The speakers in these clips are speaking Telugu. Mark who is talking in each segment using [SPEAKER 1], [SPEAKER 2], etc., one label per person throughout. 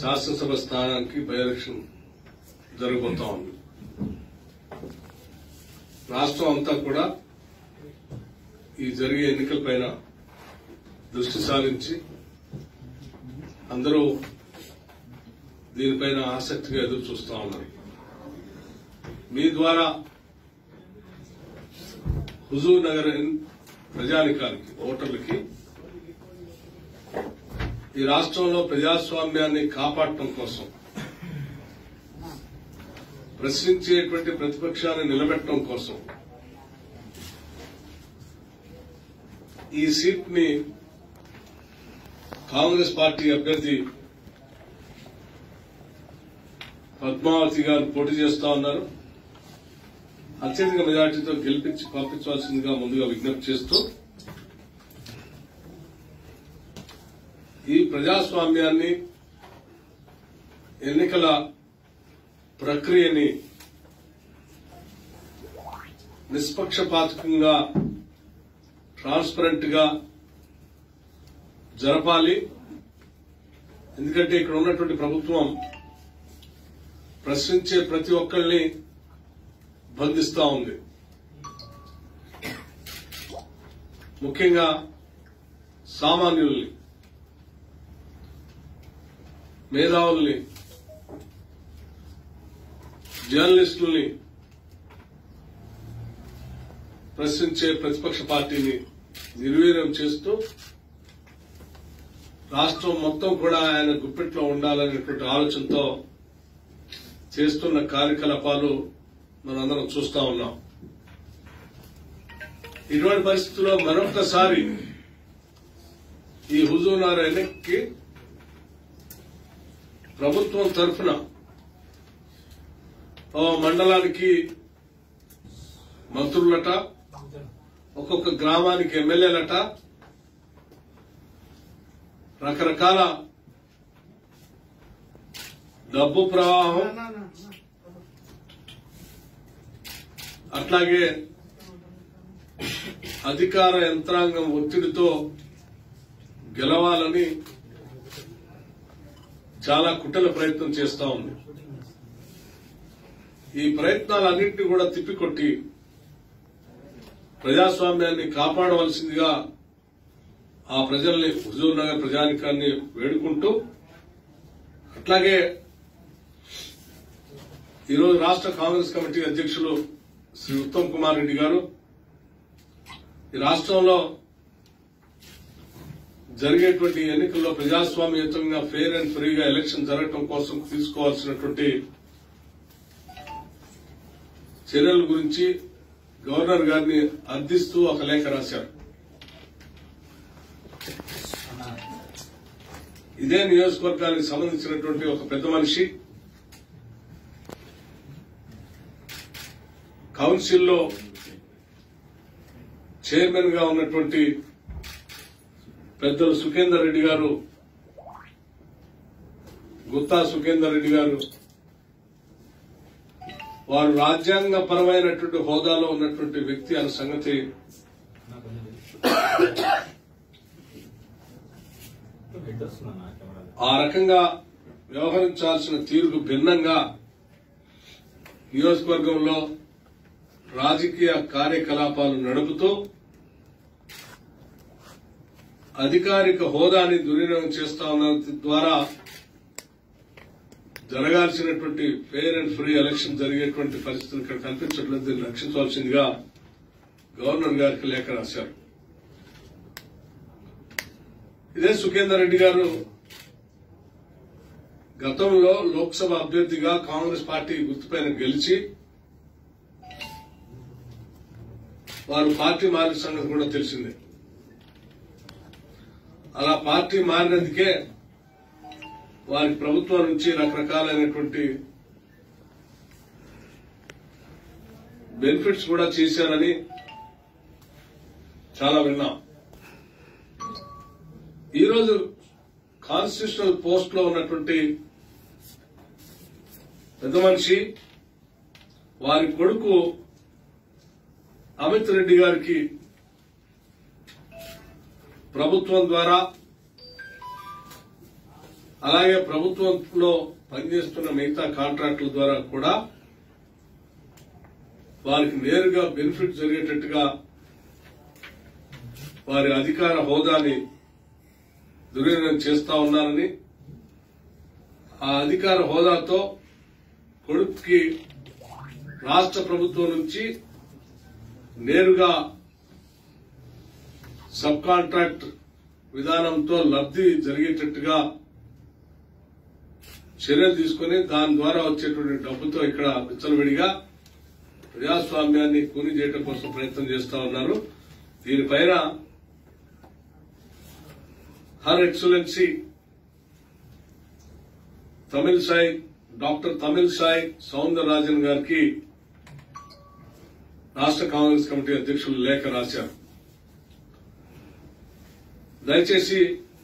[SPEAKER 1] శాసనసభ స్థానానికి బై ఎలక్షన్ జరగబోతా ఉంది రాష్ట్రం అంతా కూడా ఈ జరిగే ఎన్నికలపైన దృష్టి సారించి అందరూ దీనిపైన ఆసక్తిగా ఎదురు చూస్తా ఉన్నారు మీ ద్వారా హుజూర్ నగర్ ప్రజానికానికి ఓటర్లకి ఈ రాష్ట్రంలో ప్రజాస్వామ్యాన్ని కాపాడటం కోసం ప్రశ్నించేటువంటి ప్రతిపక్షాన్ని నిలబెట్టడం కోసం ఈ సీట్ ని కాంగ్రెస్ పార్టీ అభ్యర్థి పద్మావతి గారు పోటీ చేస్తా ఉన్నారు అత్యధిక మెజార్టీతో గెలిపించి పంపించవలసిందిగా ముందుగా విజ్ఞప్తి చేస్తూ ఈ ప్రజాస్వామ్యాన్ని ఎన్నికల ప్రక్రియని నిష్పక్షపాతకంగా ట్రాన్స్పరెంట్ గా జరపాలి ఎందుకంటే ఇక్కడ ఉన్నటువంటి ప్రభుత్వం ప్రశ్నించే ప్రతి ఒక్కరిని బంధిస్తా ఉంది ముఖ్యంగా సామాన్యుల్ని మేధావుల్ని జర్నలిస్టుల్ని ప్రశ్నించే ప్రతిపక్ష పార్టీని నిర్వీర్యం చేస్తూ రాష్ట్రం మొత్తం కూడా ఆయన గుప్పెట్లో ఉండాలనేటువంటి ఆలోచనతో చేస్తున్న కార్యకలాపాలు మనందరం చూస్తా ఉన్నాం ఇటువంటి పరిస్థితుల్లో మరొకసారి ఈ హుజూర్నగర్ ఎన్నికకి ప్రభుత్వం తరఫున ఓ మండలానికి మంత్రులట ఒక్కొక్క గ్రామానికి ఎమ్మెల్యేలట రకరకాల డబ్బు ప్రవాహం అట్లాగే అధికార యంత్రాంగం ఒత్తిడితో గెలవాలని చాలా కుట్రల ప్రయత్నం చేస్తా ఉంది ఈ ప్రయత్నాలన్నింటినీ కూడా తిప్పికొట్టి ప్రజాస్వామ్యాన్ని కాపాడవలసిందిగా ఆ ప్రజల్ని హుజూర్ నగర్ ప్రజానికాన్ని వేడుకుంటూ అట్లాగే ఈరోజు రాష్ట్ర కాంగ్రెస్ కమిటీ అధ్యక్షులు శ్రీ ఉత్తమ్ కుమార్ రెడ్డి గారు ఈ రాష్ట్రంలో జరిగేటువంటి ఎన్నికల్లో ప్రజాస్వామ్యయుతంగా ఫెయిర్ అండ్ ఫ్రీగా ఎలక్షన్ జరగడం కోసం తీసుకోవాల్సినటువంటి చర్యల గురించి గవర్నర్ గారిని అర్థిస్తూ ఒక లేఖ రాశారు ఇదే నియోజకవర్గానికి సంబంధించినటువంటి ఒక పెద్ద మనిషి కౌన్సిల్లో చైర్మన్ గా ఉన్నటువంటి పెద్దలు సుఖేందర్ రెడ్డి గారు గుత్తా సుఖేందర్ రెడ్డి గారు వారు రాజ్యాంగ పరమైనటువంటి హోదాలో ఉన్నటువంటి వ్యక్తి అన్న సంగతి ఆ రకంగా వ్యవహరించాల్సిన తీరుకు భిన్నంగా నియోజకవర్గంలో రాజకీయ కార్యకలాపాలు నడుపుతూ అధికారిక హోదాని దుర్వినియోగం చేస్తా ఉన్న ద్వారా జరగాల్సినటువంటి ఫెయిర్ అండ్ ఫ్రీ ఎలక్షన్ జరిగేటువంటి పరిస్థితులు ఇక్కడ కనిపించట్లేదు దీన్ని రక్షించవలసిందిగా గవర్నర్ గారికి లేఖ రాశారు ఇదే సుఖేందర్ రెడ్డి గారు గతంలో లోక్సభ అభ్యర్థిగా కాంగ్రెస్ పార్టీ గుర్తుపైన గెలిచి వారు పార్టీ మారిన సంగతి కూడా తెలిసిందే అలా పార్టీ మారినందుకే వారి ప్రభుత్వం నుంచి రకరకాలైనటువంటి బెనిఫిట్స్ కూడా చేశారని చాలా విన్నాం ఈరోజు కాన్స్టిట్యూషనల్ పోస్ట్ లో ఉన్నటువంటి పెద్ద మనిషి వారి కొడుకు అమిత్ రెడ్డి గారికి ప్రభుత్వం ద్వారా అలాగే ప్రభుత్వంలో పనిచేస్తున్న మిగతా కాంట్రాక్టుల ద్వారా కూడా వారికి నేరుగా బెనిఫిట్ జరిగేటట్టుగా వారి అధికార హోదాని దుర్వినియోగం చేస్తా ఉన్నారని ఆ అధికార హోదాతో కొడుక్కి రాష్ట్ర ప్రభుత్వం నుంచి నేరుగా సబ్ కాంట్రాక్ట్ విధానంతో లబ్ధి జరిగేటట్టుగా చర్యలు తీసుకుని దాని ద్వారా వచ్చేటువంటి డబ్బుతో ఇక్కడ విచ్చలవిడిగా ప్రజాస్వామ్యాన్ని కూని చేయడం కోసం ప్రయత్నం చేస్తా ఉన్నారు దీనిపైన her excellency Tamilisai doctor Tamilisai Soundararajan గారికి రాష్ట్ర కాంగ్రెస్ కమిటీ అధ్యక్షులు లేఖ రాశారు దయచేసి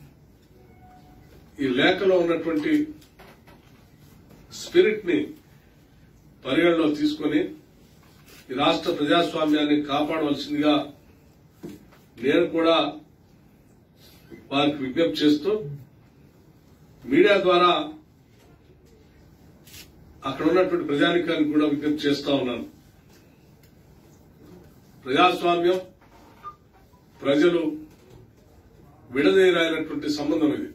[SPEAKER 1] ఈ లేఖలో ఉన్నటువంటి స్పిరిట్ ని పరిగణలో తీసుకొని ఈ రాష్ట్ర ప్రజాస్వామ్యాన్ని కాపాడవలసిందిగా నేను కూడా వారికి విజ్ఞప్తి చేస్తూ మీడియా ద్వారా అక్కడ ఉన్నటువంటి ప్రజానికానికి కూడా విజ్ఞప్తి చేస్తా ఉన్నాను ప్రజాస్వామ్యం ప్రజలు విడదీయరాయినటువంటి సంబంధం ఇది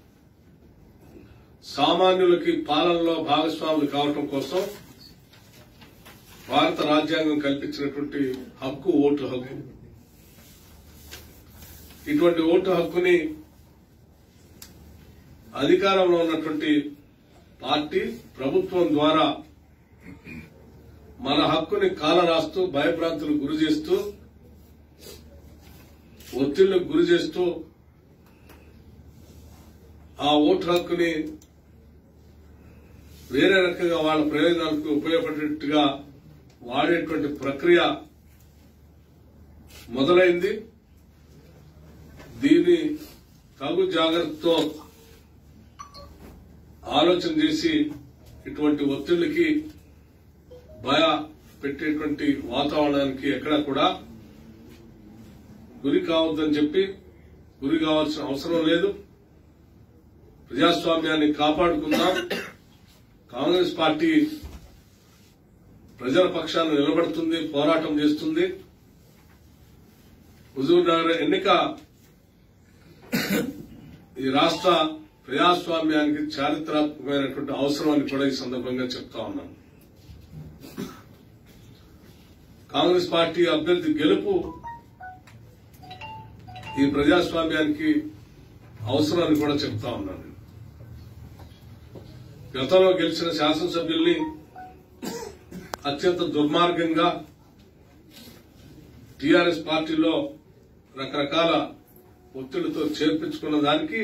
[SPEAKER 1] సామాన్యులకి పాలనలో భాగస్వాములు కావటం కోసం భారత రాజ్యాంగం కల్పించినటువంటి హక్కు ఓటు హక్కు ఇటువంటి ఓటు హక్కుని అధికారంలో ఉన్నటువంటి పార్టీ ప్రభుత్వం ద్వారా మన హక్కుని కాల రాస్తూ భయభ్రాంతులకు గురి చేస్తూ ఒత్తిళ్లకు గురి చేస్తూ ఆ ఓటు హక్కుని వేరే రకంగా వాళ్ళ ప్రయోజనాలకు ఉపయోగపడేట్టుగా వాడేటువంటి ప్రక్రియ మొదలైంది దీన్ని తగు జాగ్రత్తతో ఆలోచన చేసి ఇటువంటి ఒత్తిళ్లకి భయ పెట్టేటువంటి వాతావరణానికి ఎక్కడా కూడా గురి కావద్దని చెప్పి గురి కావాల్సిన అవసరం లేదు ప్రజాస్వామ్యాన్ని కాపాడుకుందాం కాంగ్రెస్ పార్టీ ప్రజల పక్షాన నిలబడుతుంది పోరాటం చేస్తుంది హుజూర్ నగర్ ఎన్నిక ఈ రాష్ట్ర ప్రజాస్వామ్యానికి చారిత్రాత్మకమైనటువంటి అవసరం అని కూడా ఈ సందర్భంగా చెప్తా ఉన్నాను కాంగ్రెస్ పార్టీ అభ్యర్థి గెలుపు ఈ ప్రజాస్వామ్యానికి అవసరం అని కూడా చెప్తా ఉన్నాను గతంలో గెలిచిన శాసనసభ్యుల్ని అత్యంత దుర్మార్గంగా టీఆర్ఎస్ పార్టీలో రకరకాల ఒత్తిడితో చేర్పించుకున్న దానికి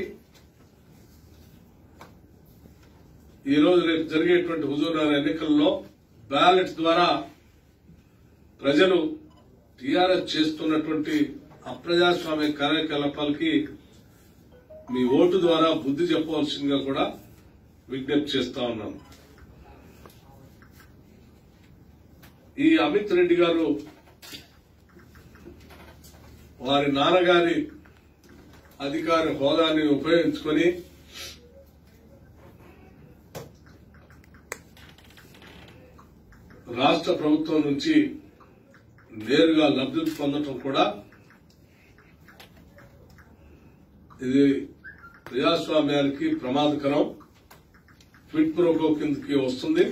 [SPEAKER 1] ఈ రోజు రేపు జరిగేటువంటి హుజూర్నగర్ ఎన్నికల్లో బ్యాలెట్ ద్వారా ప్రజలు టీఆర్ఎస్ చేస్తున్నటువంటి అప్రజాస్వామ్య కార్యకలాపాలకి మీ ఓటు ద్వారా బుద్ధి చెప్పవలసిందిగా కూడా విజ్ఞప్తి చేస్తా ఉన్నాను ఈ అమిత్ రెడ్డి గారు వారి నాన్నగారి అధికారి హోదాని ఉపయోగించుకొని రాష్ట్ర ప్రభుత్వం నుంచి నేరుగా లబ్ధి పొందటం కూడా ఇది ప్రజాస్వామ్యానికి ప్రమాదకరం క్విట్ ప్రోకో కిందకి వస్తుంది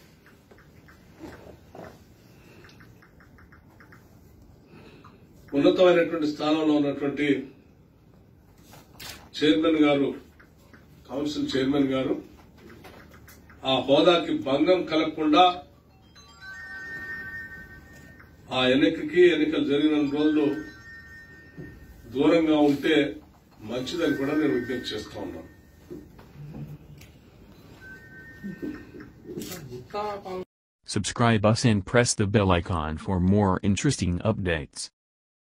[SPEAKER 1] ఉన్నతమైనటువంటి స్థానంలో ఉన్నటువంటి చైర్మన్ గారు కౌన్సిల్ చైర్మన్ గారు ఆ హోదాకి భంగం కలగకుండా ఆ ఎన్నికకి ఎన్నికలు జరిగిన రోజులు దూరంగా ఉంటే మంచిదని కూడా నేను విజ్ఞప్తి చేస్తా ఉన్నాను
[SPEAKER 2] Subscribe us and press the bell icon for more interesting updates.